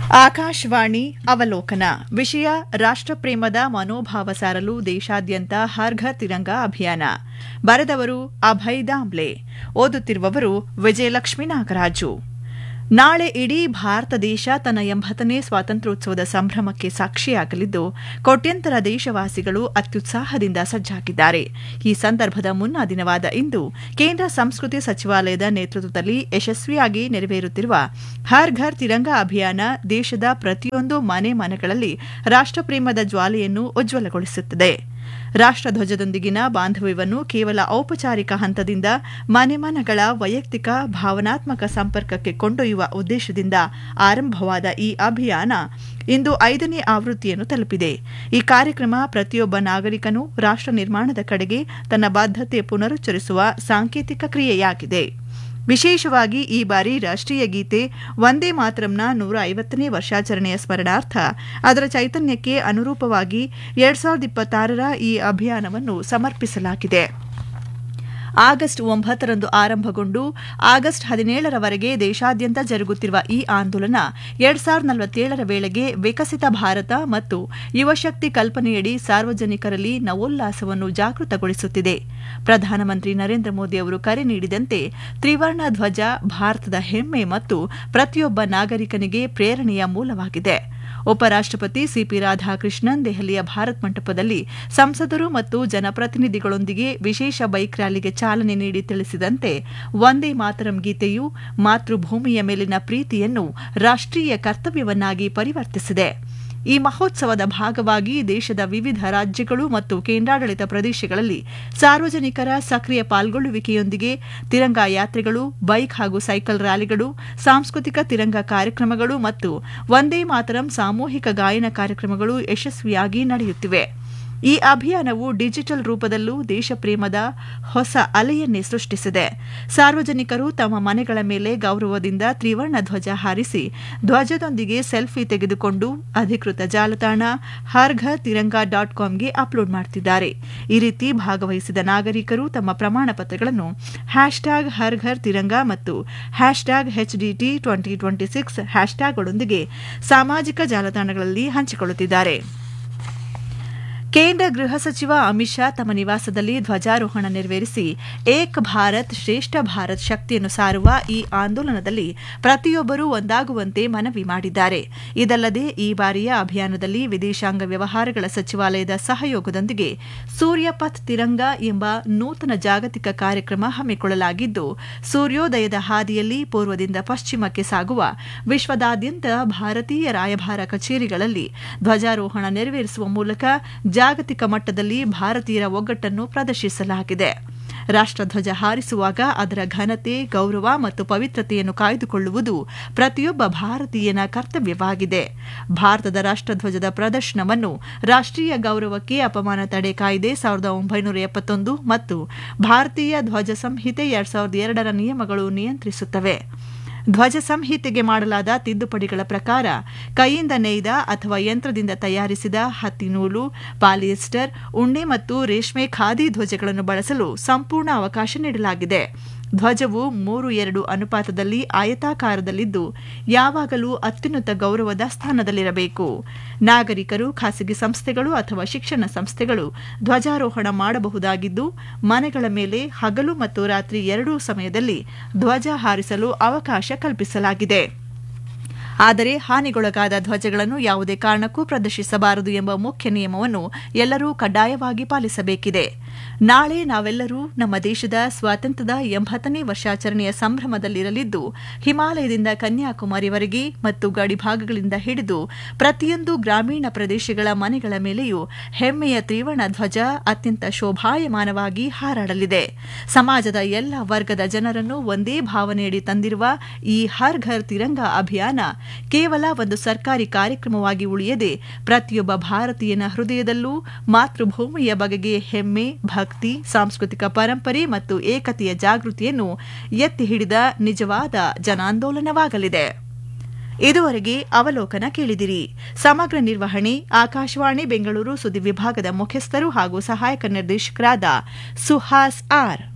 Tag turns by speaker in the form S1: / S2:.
S1: ಆಕಾಶವಾಣಿ ಅವಲೋಕನ ವಿಷಯ ರಾಷ್ಟ್ರಪ್ರೇಮದ ಮನೋಭಾವ ಸಾರಲು ದೇಶಾದ್ಯಂತ ಹರ್ ಘರ್ ತಿರಂಗ ಅಭಿಯಾನ ಬರೆದವರು ಅಭಯ್ ದಾಂಬ್ಲೆ ಓದುತ್ತಿರುವವರು ವಿಜಯಲಕ್ಷ್ಮೀ ನಾಗರಾಜು ನಾಳೆ ಇಡೀ ಭಾರತ ದೇಶ ತನ್ನ ಎಂಬತ್ತನೇ ಸ್ವಾತಂತ್ರ್ಯೋತ್ಸವದ ಸಂಭ್ರಮಕ್ಕೆ ಸಾಕ್ಷಿಯಾಗಲಿದ್ದು ಕೋಟ್ಯಂತರ ದೇಶವಾಸಿಗಳು ಅತ್ಯುತ್ಸಾಹದಿಂದ ಸಜ್ಜಾಗಿದ್ದಾರೆ ಈ ಸಂದರ್ಭದ ಮುನ್ನಾ ದಿನವಾದ ಇಂದು ಕೇಂದ್ರ ಸಂಸ್ಕೃತಿ ಸಚಿವಾಲಯದ ನೇತೃತ್ವದಲ್ಲಿ ಯಶಸ್ವಿಯಾಗಿ ನೆರವೇರುತ್ತಿರುವ ಹರ್ ಘರ್ ತಿರಂಗ ಅಭಿಯಾನ ದೇಶದ ಪ್ರತಿಯೊಂದು ಮನೆ ಮನೆಗಳಲ್ಲಿ ರಾಷ್ಟ್ರಪ್ರೇಮದ ಜ್ವಾಲೆಯನ್ನು ಉಜ್ವಲಗೊಳಿಸುತ್ತದೆ ರಾಷ್ಟ್ರಧ್ವಜದೊಂದಿಗಿನ ಬಾಂಧವ್ಯವನ್ನು ಕೇವಲ ಔಪಚಾರಿಕ ಹಂತದಿಂದ ಮನೆ ಮನಗಳ ವೈಯಕ್ತಿಕ ಭಾವನಾತ್ಮಕ ಸಂಪರ್ಕಕ್ಕೆ ಕೊಂಡೊಯ್ಯುವ ಉದ್ದೇಶದಿಂದ ಆರಂಭವಾದ ಈ ಅಭಿಯಾನ ಇಂದು ಐದನೇ ಆವೃತ್ತಿಯನ್ನು ತಲುಪಿದೆ ಈ ಕಾರ್ಯಕ್ರಮ ಪ್ರತಿಯೊಬ್ಬ ನಾಗರಿಕನೂ ರಾಷ್ಟ್ರ ನಿರ್ಮಾಣದ ಕಡೆಗೆ ತನ್ನ ಬದ್ಧತೆ ಪುನರುಚ್ಚರಿಸುವ ಸಾಂಕೇತಿಕ ಕ್ರಿಯೆಯಾಗಿದೆ ವಿಶೇಷವಾಗಿ ಈ ಬಾರಿ ರಾಷ್ಟ್ರೀಯ ಗೀತೆ ವಂದೇ ಮಾತರಂನ ನೂರ ಐವತ್ತನೇ ವರ್ಷಾಚರಣೆಯ ಸ್ಮರಣಾರ್ಥ ಅದರ ಚೈತನ್ಯಕ್ಕೆ ಅನುರೂಪವಾಗಿ ಎರಡ್ ಸಾವಿರದ ಇಪ್ಪತ್ತಾರರ ಈ ಅಭಿಯಾನವನ್ನು ಸಮರ್ಪಿಸಲಾಗಿದೆ ಆಗಸ್ಟ್ ಒಂಬತ್ತರಂದು ಆರಂಭಗೊಂಡು ಆಗಸ್ಟ್ ಹದಿನೇಳರವರೆಗೆ ದೇಶಾದ್ಯಂತ ಜರುಗುತ್ತಿರುವ ಈ ಆಂದೋಲನ ಎರಡ್ ಸಾವಿರದ ನಲವತ್ತೇಳರ ವೇಳೆಗೆ ವಿಕಸಿತ ಭಾರತ ಮತ್ತು ಯುವಶಕ್ತಿ ಕಲ್ಪನೆಯಡಿ ಸಾರ್ವಜನಿಕರಲ್ಲಿ ನವೋಲ್ಲಾಸವನ್ನು ಜಾಗೃತಗೊಳಿಸುತ್ತಿದೆ ಪ್ರಧಾನಮಂತ್ರಿ ನರೇಂದ್ರ ಮೋದಿ ಅವರು ಕರೆ ನೀಡಿದಂತೆ ತ್ರಿವರ್ಣ ಧ್ವಜ ಭಾರತದ ಹೆಮ್ಮೆ ಮತ್ತು ಪ್ರತಿಯೊಬ್ಬ ನಾಗರಿಕನಿಗೆ ಪ್ರೇರಣೆಯ ಮೂಲವಾಗಿದೆ ಉಪರಾಷ್ಟಪತಿ ಸಿಪಿ ರಾಧಾಕೃಷ್ಣನ್ ದೆಹಲಿಯ ಭಾರತ್ ಮಂಟಪದಲ್ಲಿ ಸಂಸದರು ಮತ್ತು ಜನಪ್ರತಿನಿಧಿಗಳೊಂದಿಗೆ ವಿಶೇಷ ಬೈಕ್ ರ್ಯಾಲಿಗೆ ಚಾಲನೆ ನೀಡಿ ತಿಳಿಸಿದಂತೆ ವಂದೇ ಮಾತರಂ ಗೀತೆಯು ಮಾತೃಭೂಮಿಯ ಮೇಲಿನ ಪ್ರೀತಿಯನ್ನು ರಾಷ್ಟ್ರೀಯ ಕರ್ತವ್ಯವನ್ನಾಗಿ ಪರಿವರ್ತಿಸಿದೆ ಈ ಮಹೋತ್ಸವದ ಭಾಗವಾಗಿ ದೇಶದ ವಿವಿಧ ರಾಜ್ಯಗಳು ಮತ್ತು ಕೇಂದ್ರಾಡಳಿತ ಪ್ರದೇಶಗಳಲ್ಲಿ ಸಾರ್ವಜನಿಕರ ಸಕ್ರಿಯ ಪಾಲ್ಗೊಳ್ಳುವಿಕೆಯೊಂದಿಗೆ ತಿರಂಗ ಯಾತ್ರೆಗಳು ಬೈಕ್ ಹಾಗೂ ಸೈಕಲ್ ರ್ಯಾಲಿಗಳು ಸಾಂಸ್ಕೃತಿಕ ತಿರಂಗ ಕಾರ್ಯಕ್ರಮಗಳು ಮತ್ತು ವಂದೇ ಮಾತರಂ ಸಾಮೂಹಿಕ ಗಾಯನ ಕಾರ್ಯಕ್ರಮಗಳು ಯಶಸ್ವಿಯಾಗಿ ನಡೆಯುತ್ತಿವೆ ಈ ಅಭಿಯಾನವು ಡಿಜಿಟಲ್ ರೂಪದಲ್ಲೂ ದೇಶಪ್ರೇಮದ ಹೊಸ ಅಲೆಯನ್ನೇ ಸೃಷ್ಟಿಸಿದೆ ಸಾರ್ವಜನಿಕರು ತಮ್ಮ ಮನೆಗಳ ಮೇಲೆ ಗೌರವದಿಂದ ತ್ರಿವರ್ಣ ಧ್ವಜ ಹಾರಿಸಿ ಧ್ವಜದೊಂದಿಗೆ ಸೆಲ್ಫಿ ತೆಗೆದುಕೊಂಡು ಅಧಿಕೃತ ಜಾಲತಾಣ ಹರ್ ಘರ್ ತಿರಂಗ ಡಾಟ್ ಕಾಮ್ಗೆ ಅಪ್ಲೋಡ್ ಮಾಡುತ್ತಿದ್ದಾರೆ ಈ ರೀತಿ ಭಾಗವಹಿಸಿದ ನಾಗರಿಕರು ತಮ್ಮ ಪ್ರಮಾಣ ಪತ್ರಗಳನ್ನು ಹ್ಯಾಶ್ಟ್ಯಾಗ್ ಹರ್ ಘರ್ ತಿರಂಗ ಮತ್ತು hashtag HDT twenty twenty six ಹ್ಯಾಶ್ಟ್ಯಾಗ್ಗಳೊಂದಿಗೆ ಸಾಮಾಜಿಕ ಜಾಲತಾಣಗಳಲ್ಲಿ ಹಂಚಿಕೊಳ್ಳುತ್ತಿದ್ದಾರೆ ಕೇಂದ್ರ ಗೃಹ ಸಚಿವ ಅಮಿತ್ ಶಾ ತಮ್ಮ ನಿವಾಸದಲ್ಲಿ ಧ್ವಜಾರೋಹಣ ನೆರವೇರಿಸಿ ಏಕ್ ಭಾರತ್ ಶ್ರೇಷ್ಠ ಭಾರತ್ ಶಕ್ತಿಯನ್ನು ಸಾರುವ ಈ ಆಂದೋಲನದಲ್ಲಿ ಪ್ರತಿಯೊಬ್ಬರೂ ಒಂದಾಗುವಂತೆ ಮನವಿ ಮಾಡಿದ್ದಾರೆ ಇದಲ್ಲದೆ ಈ ಬಾರಿಯ ಅಭಿಯಾನದಲ್ಲಿ ವಿದೇಶಾಂಗ ವ್ಯವಹಾರಗಳ ಸಚಿವಾಲಯದ ಸಹಯೋಗದೊಂದಿಗೆ ಸೂರ್ಯಪಥ್ ತಿರಂಗ ಎಂಬ ನೂತನ ಜಾಗತಿಕ ಕಾರ್ಯಕ್ರಮ ಹಮ್ಮಿಕೊಳ್ಳಲಾಗಿದ್ದು ಸೂರ್ಯೋದಯದ ಹಾದಿಯಲ್ಲಿ ಪೂರ್ವದಿಂದ ಪಶ್ಚಿಮಕ್ಕೆ ಸಾಗುವ ವಿಶ್ವದಾದ್ಯಂತ ಭಾರತೀಯ ರಾಯಭಾರ ಕಚೇರಿಗಳಲ್ಲಿ ಧ್ವಜಾರೋಹಣ ನೆರವೇರಿಸುವ ಮೂಲಕ ಜಾಗತಿಕ ಮಟ್ಟದಲ್ಲಿ ಭಾರತೀಯರ ಒಗ್ಗಟ್ಟನ್ನು ಪ್ರದರ್ಶಿಸಲಾಗಿದೆ ರಾಷ್ಟ್ರಧ್ವಜ ಹಾರಿಸುವಾಗ ಅದರ ಘನತೆ ಗೌರವ ಮತ್ತು ಪವಿತ್ರತೆಯನ್ನು ಕಾಯ್ದುಕೊಳ್ಳುವುದು ಪ್ರತಿಯೊಬ್ಬ ಭಾರತೀಯನ ಕರ್ತವ್ಯವಾಗಿದೆ ಭಾರತದ ರಾಷ್ಟ್ರಧ್ವಜದ ಪ್ರದರ್ಶನವನ್ನು ರಾಷ್ಟ್ರೀಯ ಗೌರವಕ್ಕೆ ಅಪಮಾನ ತಡೆ ಕಾಯ್ದೆ ಸಾವಿರದ ಒಂಬೈನೂರ ಎಪ್ಪತ್ತೊಂದು ಮತ್ತು ಭಾರತೀಯ ಧ್ವಜ ಸಂಹಿತೆ ಎರಡ್ ಸಾವಿರದ ಎರಡರ ನಿಯಮಗಳು ನಿಯಂತ್ರಿಸುತ್ತವೆ ಧ್ವಜ ಸಂಹಿತೆಗೆ ಮಾಡಲಾದ ತಿದ್ದುಪಡಿಗಳ ಪ್ರಕಾರ ಕೈಯಿಂದ ನೇಯ್ದ ಅಥವಾ ಯಂತ್ರದಿಂದ ತಯಾರಿಸಿದ ಹತ್ತಿ ನೂಲು ಪಾಲಿಯೆಸ್ಟರ್ ಉಣ್ಣೆ ಮತ್ತು ರೇಷ್ಮೆ ಖಾದಿ ಧ್ವಜಗಳನ್ನು ಬಳಸಲು ಸಂಪೂರ್ಣ ಅವಕಾಶ ನೀಡಲಾಗಿದೆ ಧ್ವಜವು ಮೂರು ಎರಡು ಅನುಪಾತದಲ್ಲಿ ಆಯತಾಕಾರದಲ್ಲಿದ್ದು ಯಾವಾಗಲೂ ಅತ್ಯುನ್ನತ ಗೌರವದ ಸ್ಥಾನದಲ್ಲಿರಬೇಕು ನಾಗರಿಕರು ಖಾಸಗಿ ಸಂಸ್ಥೆಗಳು ಅಥವಾ ಶಿಕ್ಷಣ ಸಂಸ್ಥೆಗಳು ಧ್ವಜಾರೋಹಣ ಮಾಡಬಹುದಾಗಿದ್ದು ಮನೆಗಳ ಮೇಲೆ ಹಗಲು ಮತ್ತು ರಾತ್ರಿ ಎರಡೂ ಸಮಯದಲ್ಲಿ ಧ್ವಜ ಹಾರಿಸಲು ಅವಕಾಶ ಕಲ್ಪಿಸಲಾಗಿದೆ ಆದರೆ ಹಾನಿಗೊಳಗಾದ ಧ್ವಜಗಳನ್ನು ಯಾವುದೇ ಕಾರಣಕ್ಕೂ ಪ್ರದರ್ಶಿಸಬಾರದು ಎಂಬ ಮುಖ್ಯ ನಿಯಮವನ್ನು ಎಲ್ಲರೂ ಕಡ್ಡಾಯವಾಗಿ ಪಾಲಿಸಬೇಕಿದೆ ನಾಳೆ ನಾವೆಲ್ಲರೂ ನಮ್ಮ ದೇಶದ ಸ್ವಾತಂತ್ರ್ಯದ ಎಂಬತ್ತನೇ ವರ್ಷಾಚರಣೆಯ ಸಂಭ್ರಮದಲ್ಲಿರಲಿದ್ದು ಹಿಮಾಲಯದಿಂದ ಕನ್ಯಾಕುಮಾರಿವರೆಗೆ ಮತ್ತು ಗಡಿಭಾಗಗಳಿಂದ ಹಿಡಿದು ಪ್ರತಿಯೊಂದು ಗ್ರಾಮೀಣ ಪ್ರದೇಶಗಳ ಮನೆಗಳ ಮೇಲೆಯೂ ಹೆಮ್ಮೆಯ ತ್ರಿವರ್ಣ ಧ್ವಜ ಅತ್ಯಂತ ಶೋಭಾಯಮಾನವಾಗಿ ಹಾರಾಡಲಿದೆ ಸಮಾಜದ ಎಲ್ಲ ವರ್ಗದ ಜನರನ್ನು ಒಂದೇ ಭಾವನೆಯಡಿ ತಂದಿರುವ ಈ ಹರ್ ಘರ್ ತಿರಂಗ ಅಭಿಯಾನ ಕೇವಲ ಒಂದು ಸರ್ಕಾರಿ ಕಾರ್ಯಕ್ರಮವಾಗಿ ಉಳಿಯದೆ ಪ್ರತಿಯೊಬ್ಬ ಭಾರತೀಯನ ಹೃದಯದಲ್ಲೂ ಮಾತೃಭೂಮಿಯ ಬಗೆಗೆ ಹೆಮ್ಮೆ ಭಕ್ತಿ ಸಾಂಸ್ಕೃತಿಕ ಪರಂಪರೆ ಮತ್ತು ಏಕತೆಯ ಜಾಗೃತಿಯನ್ನು ಎತ್ತಿ ಹಿಡಿದ ನಿಜವಾದ ಜನಾಂದೋಲನವಾಗಲಿದೆ ಇದುವರೆಗೆ ಅವಲೋಕನ ಕೇಳಿದಿರಿ ಸಮಗ್ರ ನಿರ್ವಹಣೆ ಆಕಾಶವಾಣಿ ಬೆಂಗಳೂರು ಸುದ್ದಿ ವಿಭಾಗದ ಮುಖ್ಯಸ್ಥರು ಹಾಗೂ ಸಹಾಯಕ ನಿರ್ದೇಶಕರಾದ ಸುಹಾಸ್ ಆರ್